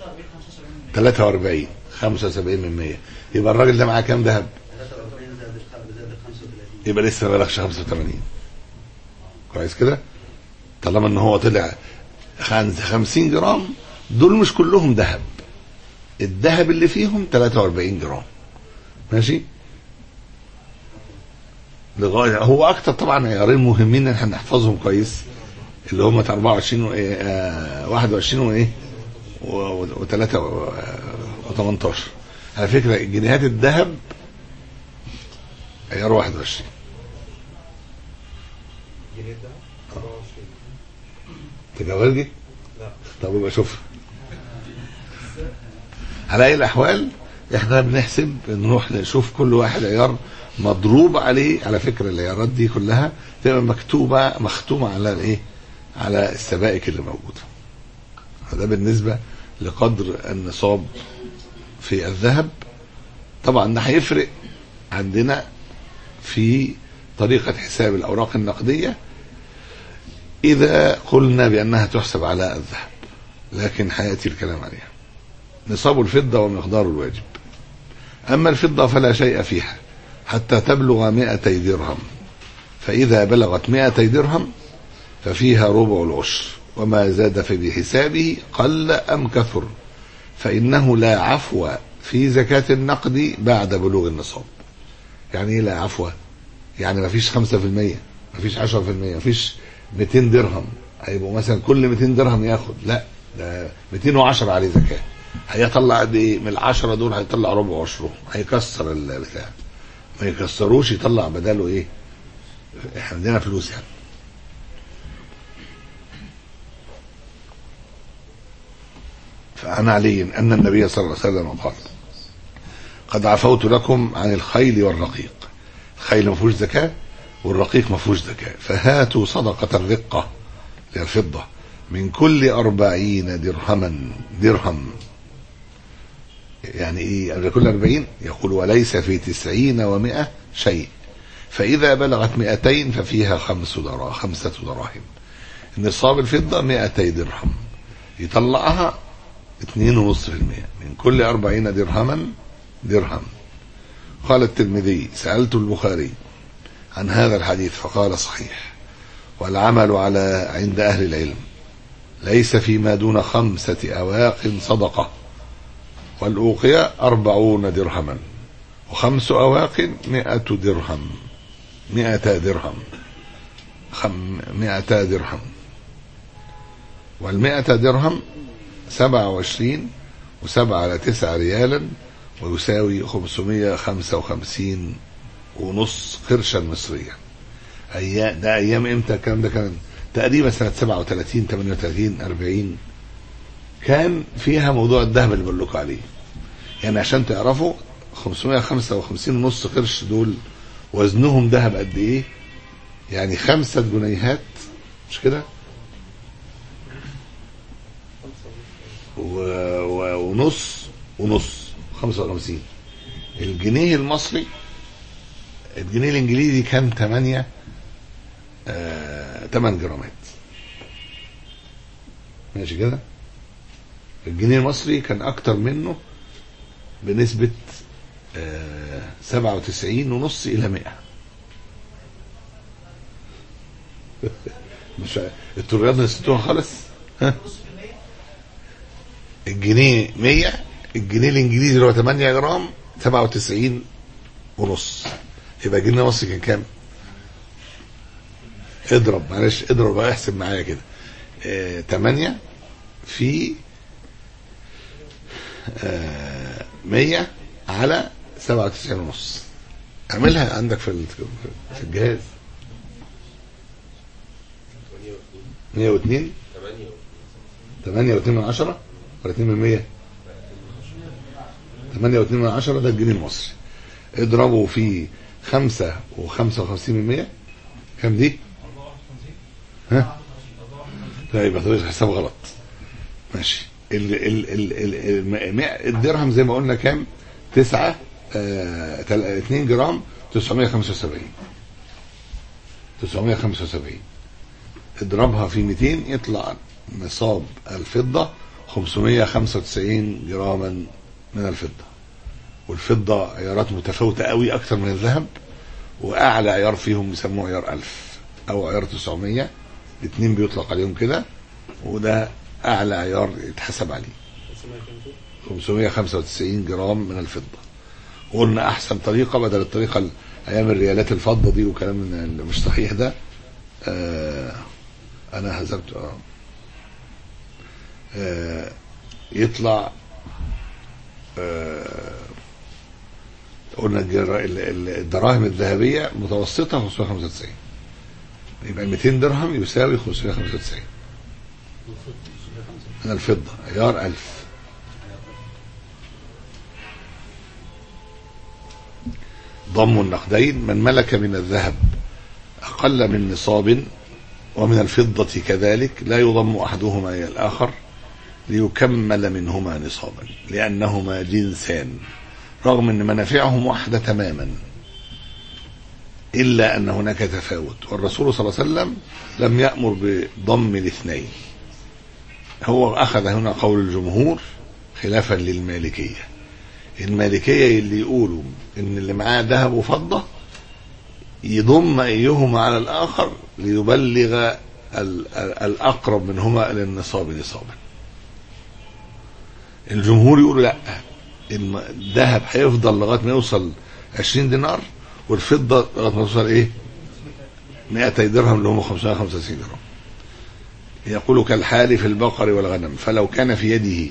43 75 من 100 يبقى الراجل ده معاه كام ذهب 43 زائد الخ- زائد ال 35 يبقى لسه ما بلغش 85 كويس كده طالما ان هو طلع خمس- 50 جرام دول مش كلهم ذهب الذهب اللي فيهم 43 جرام ماشي لغايه هو اكتر طبعا عيارين مهمين ان احنا نحفظهم كويس اللي هم 24 و إيه، آه، 21 وايه و3 و18 على فكره جنيهات الذهب عيار 21 جنيه ده 24 تجاوزجي لا طب يبقى شوف على اي الاحوال احنا بنحسب نروح نشوف كل واحد عيار مضروب عليه على فكره العيارات دي كلها تبقى مكتوبه مختومه على الايه على السبائك اللي موجوده فده بالنسبه لقدر النصاب في الذهب طبعا ده هيفرق عندنا في طريقه حساب الاوراق النقديه إذا قلنا بأنها تحسب على الذهب لكن حياتي الكلام عليها نصاب الفضة ومقدار الواجب أما الفضة فلا شيء فيها حتى تبلغ مائتي درهم فإذا بلغت مائتي درهم ففيها ربع العشر وما زاد في بحسابه قل أم كثر فإنه لا عفو في زكاة النقد بعد بلوغ النصاب يعني إيه لا عفو يعني ما فيش 5% ما فيش 10% ما فيش 200 درهم هيبقوا مثلا كل 200 درهم ياخد لا ده 210 عليه زكاه هيطلع قد ايه من العشرة دول هيطلع ربع عشره هيكسر البتاع ما يكسروش يطلع بداله ايه احنا عندنا فلوس يعني فعن علي ان النبي صلى الله عليه وسلم قال قد عفوت لكم عن الخيل والرقيق الخيل ما فيهوش زكاه والرقيق ما فيهوش زكاه فهاتوا صدقه الرقه للفضه من كل أربعين درهما درهم يعني ايه قبل كل أربعين يقول وليس في تسعين ومائة شيء فإذا بلغت مئتين ففيها خمس درا خمسة دراهم نصاب الفضة مئتي درهم يطلعها اتنين ونص في المية من كل أربعين درهما درهم قال الترمذي سألت البخاري عن هذا الحديث فقال صحيح والعمل على عند أهل العلم ليس فيما دون خمسة أواق صدقة والأوقية أربعون درهما وخمس أواق مئة درهم مئة درهم خم مئة درهم والمئة درهم سبعة وعشرين وسبعة على تسعة ريالا ويساوي خمسمية خمسة وخمسين ونص قرشا مصريا أيام ده أيام إمتى الكلام ده كان تقريبا سنة 37 38 40 كان فيها موضوع الذهب اللي بقول لكم عليه يعني عشان تعرفوا 555 ونص قرش دول وزنهم ذهب قد ايه يعني خمسة جنيهات مش كده و... و... ونص ونص 55 الجنيه المصري الجنيه الانجليزي كان 8 آه 8 جرامات ماشي كده الجنيه المصري كان اكتر منه بنسبة آه 97 ونص الى 100 مش ع- انتوا الرياضة نسيتوها خالص ها الجنيه 100 الجنيه الانجليزي اللي هو 8 جرام 97 ونص يبقى الجنيه المصري كان كام؟ اضرب معلش اضرب بقى احسب معايا كده آه 8 في آه 100 على 97 ونص اعملها عندك في ال- في الجهاز 102 8 و2 من 10 ولا 2 من 100 8 و2 من 10 ده الجنيه المصري اضربه في 5 و55 من 100 كام دي؟ ها؟ لا يبقى طريقة الحساب غلط ماشي ال ال ال ال الم- مع- الدرهم زي ما قلنا كام؟ 9 آه 2 جرام 975 975 اضربها في 200 يطلع نصاب الفضة 595 جراما من الفضة والفضة عيارات متفاوتة قوي أكثر من الذهب وأعلى عيار فيهم بيسموه عيار 1000 أو عيار 900 الاثنين بيطلق عليهم كده وده أعلى عيار يتحسب عليه 595 جرام من الفضة وقلنا أحسن طريقة بدل الطريقة ال- أيام الريالات الفضة دي وكلام من اللي مش صحيح ده آه أنا هزمت آه آه يطلع آه قلنا الجرا- ال- ال- الدراهم الذهبية متوسطة 595 يبقى 200 درهم يساوي 595 من الفضة عيار 1000 ضم النقدين من ملك من الذهب أقل من نصاب ومن الفضة كذلك لا يضم أحدهما إلى الآخر ليكمل منهما نصابا لأنهما جنسان رغم أن منافعهم واحدة تماما إلا أن هناك تفاوت والرسول صلى الله عليه وسلم لم يأمر بضم الاثنين هو أخذ هنا قول الجمهور خلافا للمالكية المالكية اللي يقولوا إن اللي معاه ذهب وفضة يضم أيهما على الآخر ليبلغ ال- ال- الأقرب منهما إلى النصاب نصابا الجمهور يقول لا الم- الذهب هيفضل لغايه ما يوصل 20 دينار والفضه لغايه ما توصل ايه 200 درهم اللي هم 595 درهم يقول كالحال في البقر والغنم فلو كان في يده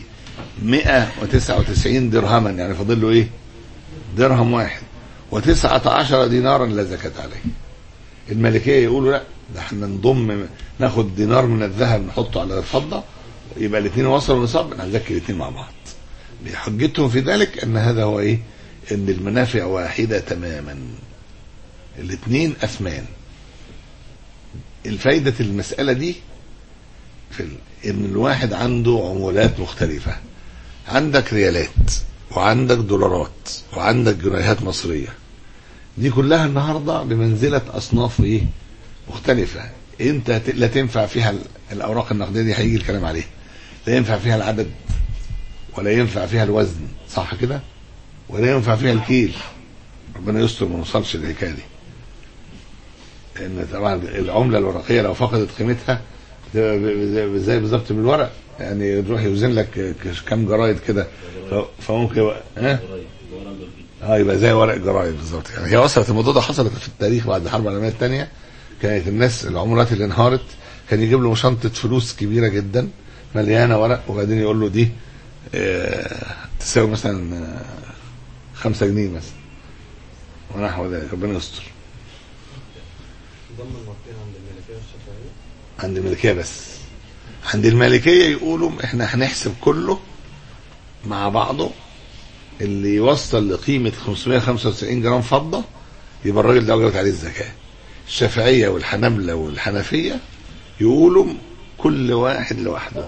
199 درهما يعني فاضل له ايه درهم واحد وتسعة عشر دينارا لا زكاة عليه الملكية يقولوا لا ده احنا نضم ناخد دينار من الذهب نحطه على الفضة يبقى الاثنين وصلوا نصاب هنزكي الاثنين مع بعض بحجتهم في ذلك ان هذا هو ايه ان المنافع واحدة تماما الاثنين اثمان الفايدة المسألة دي في ال- ان الواحد عنده عمولات مختلفة عندك ريالات وعندك دولارات وعندك جنيهات مصرية دي كلها النهاردة بمنزلة أصناف إيه مختلفة أنت ت- لا تنفع فيها ال- الأوراق النقدية دي هيجي الكلام عليها لا ينفع فيها العدد ولا ينفع فيها الوزن صح كده ولا ينفع فيها الكيل ربنا يستر ما نوصلش للحكايه دي لان طبعا العمله الورقيه لو فقدت قيمتها تبقى ب- ب- زي بالظبط بالورق يعني يروح يوزن لك ك- كام جرايد كده ف- فممكن يبقى ها اه يبقى زي ورق جرايد بالظبط يعني هي وصلت الموضوع ده حصلت في التاريخ بعد الحرب العالميه الثانيه كانت الناس العملات اللي انهارت كان يجيب له شنطه فلوس كبيره جدا مليانه ورق وبعدين يقول له دي آه، تساوي مثلا آه، خمسة جنيه مثلا ونحو ذلك ربنا يستر ضم النقدين عند الملكية الشافعية عند الملكية بس عند المالكية يقولوا احنا هنحسب كله مع بعضه اللي يوصل لقيمة 595 جرام فضة يبقى الراجل ده وجبت عليه الزكاة الشافعية والحنابلة والحنفية يقولوا كل واحد لوحده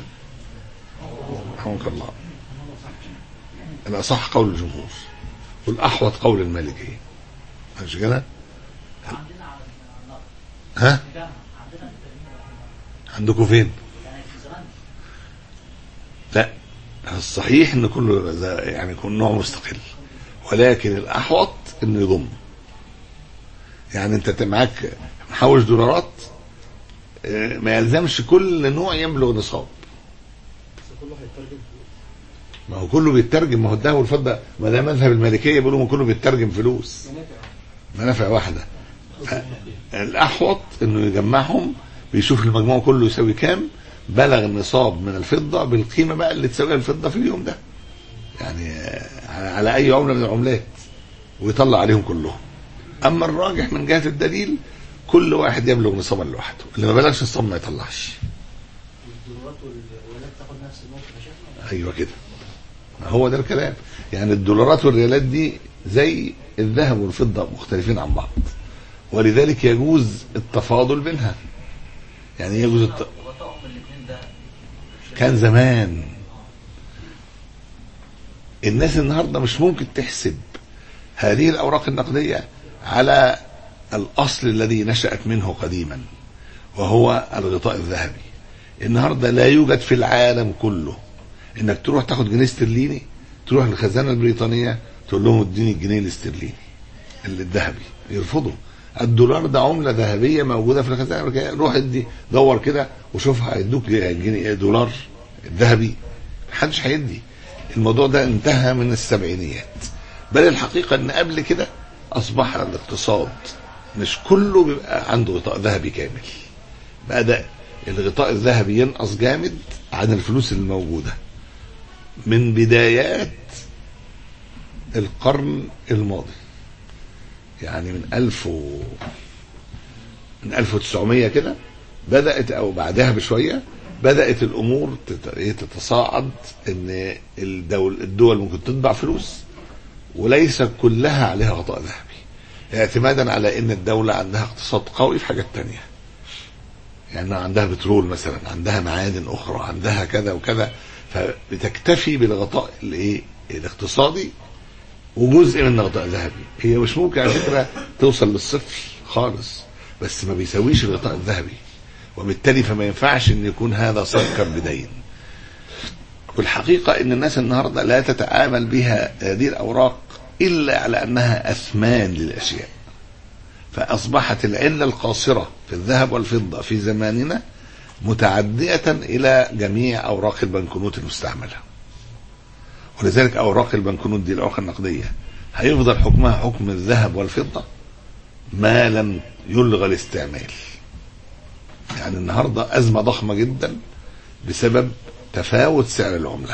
رحمك الله الأصح قول الجمهور والأحوط قول المالكية مش كده؟ ها؟ عندكم فين؟ لا الصحيح ان كله زي- يعني يكون نوع مستقل ولكن الاحوط انه يضم يعني انت معاك محوش دولارات آه، ما يلزمش كل نوع يبلغ نصاب بس كله هيترجم فلوس ما هو كله بيترجم ما هو الذهب والفضه ما ده مذهب المالكيه بيقولوا ما كله بيترجم فلوس منافع واحده الاحوط انه يجمعهم بيشوف المجموع كله يساوي كام بلغ النصاب من الفضه بالقيمه بقى اللي تساويها الفضه في اليوم ده يعني آه، على اي عمله من العملات ويطلع عليهم كلهم اما الراجح من جهه الدليل كل واحد يبلغ نصابا لوحده اللي ما بلغش نصاب ما يطلعش والدولارات والريالات تاخد نفس النقطه يا شيخنا ايوه كده ما هو ده الكلام يعني الدولارات والريالات دي زي الذهب والفضه مختلفين عن بعض ولذلك يجوز التفاضل بينها يعني يجوز الت... غطائهم الاثنين ده كان زمان الناس النهارده مش ممكن تحسب هذه الاوراق النقديه على الاصل الذي نشات منه قديما وهو الغطاء الذهبي النهارده لا يوجد في العالم كله انك تروح تاخد جنيه استرليني تروح للخزانه البريطانيه تقول لهم اديني الجنيه الاسترليني اللي الذهبي يرفضوا الدولار ده عمله ذهبيه موجوده في الخزانه الامريكيه روح ادي دور كده وشوفها هيدوك جنيه دولار ذهبي محدش هيدي الموضوع ده انتهى من السبعينيات بل الحقيقه ان قبل كده اصبح الاقتصاد مش كله بيبقى عنده غطاء ذهبي كامل بدا الغطاء الذهبي ينقص جامد عن الفلوس الموجوده من بدايات القرن الماضي يعني من ألف و... من 1900 كده بدأت أو بعدها بشوية بدأت الأمور تت- إيه تتصاعد إن الدول الدول ممكن تطبع فلوس وليس كلها عليها غطاء ذهبي اعتمادا على إن الدولة عندها اقتصاد قوي في حاجات تانية يعني عندها بترول مثلا عندها معادن أخرى عندها كذا وكذا فبتكتفي بالغطاء الايه الاقتصادي وجزء من غطاء ذهبي هي مش ممكن على فكره توصل للصفر خالص بس ما بيساويش الغطاء الذهبي وبالتالي فما ينفعش ان يكون هذا صفقا بدين والحقيقه ان الناس النهارده لا تتعامل بها هذه الاوراق الا على انها اثمان للاشياء فاصبحت العله القاصره في الذهب والفضه في زماننا متعديه الى جميع اوراق البنكنوت المستعمله ولذلك اوراق البنكنوت دي الاوراق النقديه هيفضل حكمها حكم الذهب والفضه ما لم يلغى الاستعمال يعني النهارده ازمه ضخمه جدا بسبب تفاوت سعر العمله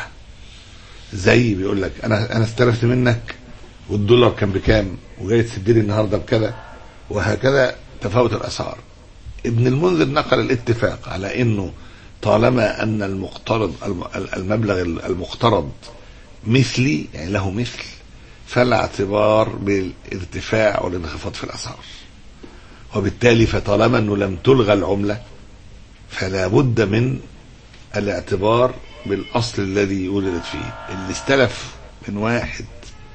زي بيقول لك انا انا استلفت منك والدولار كان بكام وجاي تسد لي النهارده بكذا وهكذا تفاوت الاسعار ابن المنذر نقل الاتفاق على انه طالما ان المقترض الم- المبلغ المقترض مثلي يعني له مثل فلا اعتبار بالارتفاع والانخفاض في الاسعار وبالتالي فطالما انه لم تلغى العمله فلا بد من الاعتبار بالاصل الذي ولدت فيه اللي استلف من واحد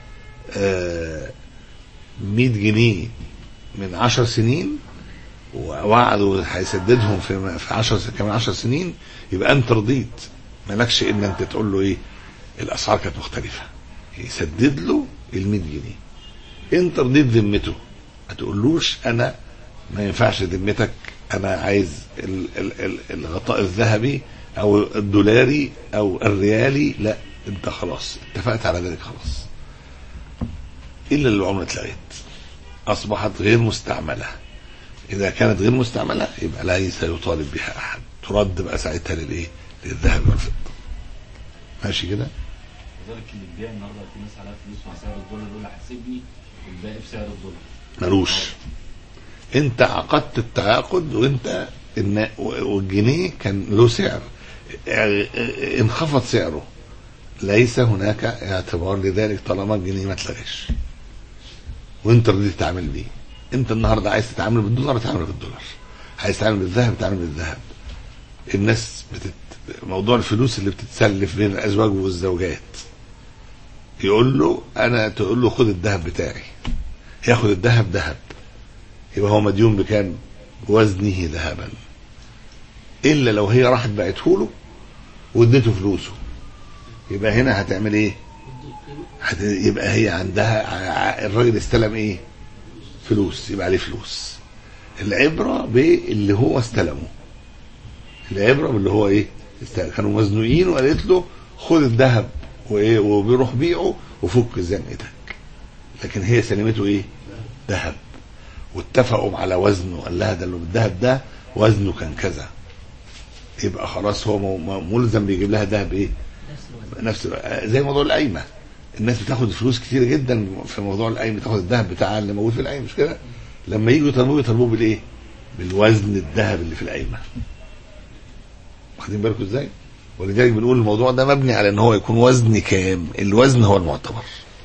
آه 100 جنيه من عشر سنين ووعدوا هيسددهم في في 10 كمان 10 سنين يبقى انت رضيت مالكش ان انت تقول له ايه الاسعار كانت مختلفه يسدد له ال 100 جنيه انت رضيت ذمته ما تقولوش انا ما ينفعش ذمتك انا عايز ال- ال- ال- الغطاء الذهبي او الدولاري او الريالي لا انت خلاص اتفقت على ذلك خلاص الا اللي العمله اتلغت اصبحت غير مستعمله اذا كانت غير مستعمله يبقى ليس يطالب بها احد ترد بقى ساعتها للايه للذهب والفضه ماشي كده لذلك اللي بيبيع النهارده في ناس عليها فلوس مع سعر الدولار يقول لي حاسبني والباقي في سعر الدولار ملوش انت عقدت التعاقد وانت الن- والجنيه كان له سعر اه- اه- انخفض سعره ليس هناك اعتبار لذلك طالما الجنيه ما اتلغاش وانت رضيت تتعامل بيه انت النهارده عايز تتعامل بالدولار تتعامل بالدولار عايز تتعامل بالذهب تتعامل بالذهب الناس بتت... موضوع الفلوس اللي بتتسلف بين الازواج والزوجات يقول له انا تقول له خد الذهب بتاعي ياخد الذهب ذهب يبقى هو مديون بكام وزنه ذهبا الا لو هي راحت بعته له واديته فلوسه يبقى هنا هتعمل ايه هت... يبقى هي عندها ع- الراجل استلم ايه فلوس يبقى عليه فلوس العبره باللي هو استلمه العبره باللي هو ايه استلم. كانوا مزنوقين وقالت له خد الذهب وايه وبيروح بيعه وفك زنقتك لكن هي سلمته ايه ذهب واتفقوا على وزنه قال لها ده اللي الذهب ده وزنه كان كذا يبقى خلاص هو م- م- ملزم بيجيب لها ذهب ايه نفس زي موضوع القايمه الناس بتاخد فلوس كتير جدا في موضوع القايم بتاخد الذهب بتاعها اللي موجود في القايم مش كده لما يجوا يطالبوه يطالبوه بالايه بالوزن الذهب اللي في القايمه واخدين بالكم ازاي ولذلك بنقول الموضوع ده مبني على ان هو يكون وزن كام الوزن هو المعتبر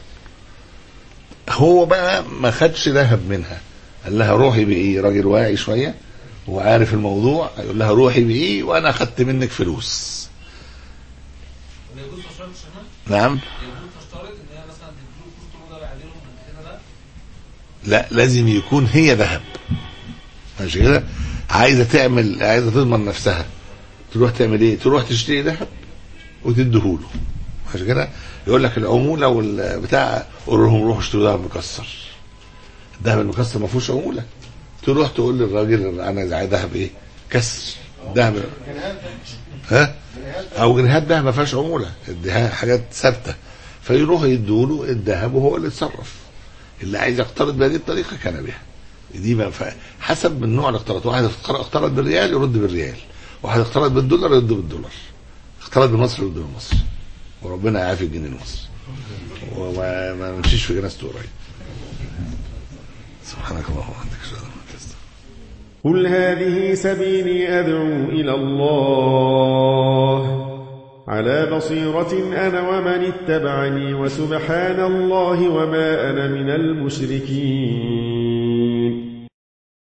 هو بقى ما خدش ذهب منها قال لها روحي بايه راجل واعي شويه وعارف الموضوع هيقول لها روحي بايه وانا اخدت منك فلوس يجوز تشترط شهر نعم يجوز تشترط ان هي مثلا تديله فلوس تقول له ده بعدين من هنا ده لا لازم يكون هي ذهب ماشي كده عايزه تعمل عايزه تضمن نفسها تروح تعمل ايه تروح تشتري ذهب وتديهوله ماشي كده يقول لك العموله والبتاع قول لهم روحوا اشتروا ذهب مكسر الذهب المكسر ما فيهوش عموله تروح تقول للراجل انا عايز ذهب ايه كسر ذهب ها او جنيهات ذهب ما فيهاش عموله اديها حاجات ثابته فيروحوا يدوا له الذهب وهو اللي يتصرف اللي عايز يقترض بهذه الطريقه كان بها دي ما ف... حسب من نوع الاقتراض واحد اقترض بالريال يرد بالريال واحد اقترض بالدولار يرد بالدولار اقترض بالمصري يرد بالمصري وربنا يعافي الجنيه المصري وما ما نمشيش في جنازته قريب سبحانك اللهم وبحمدك اشهد ان لا اله الا انت أستغفرك. قل هذه سبيلي أدعو إلى الله على بصيرة أنا ومن اتبعني وسبحان الله وما أنا من المشركين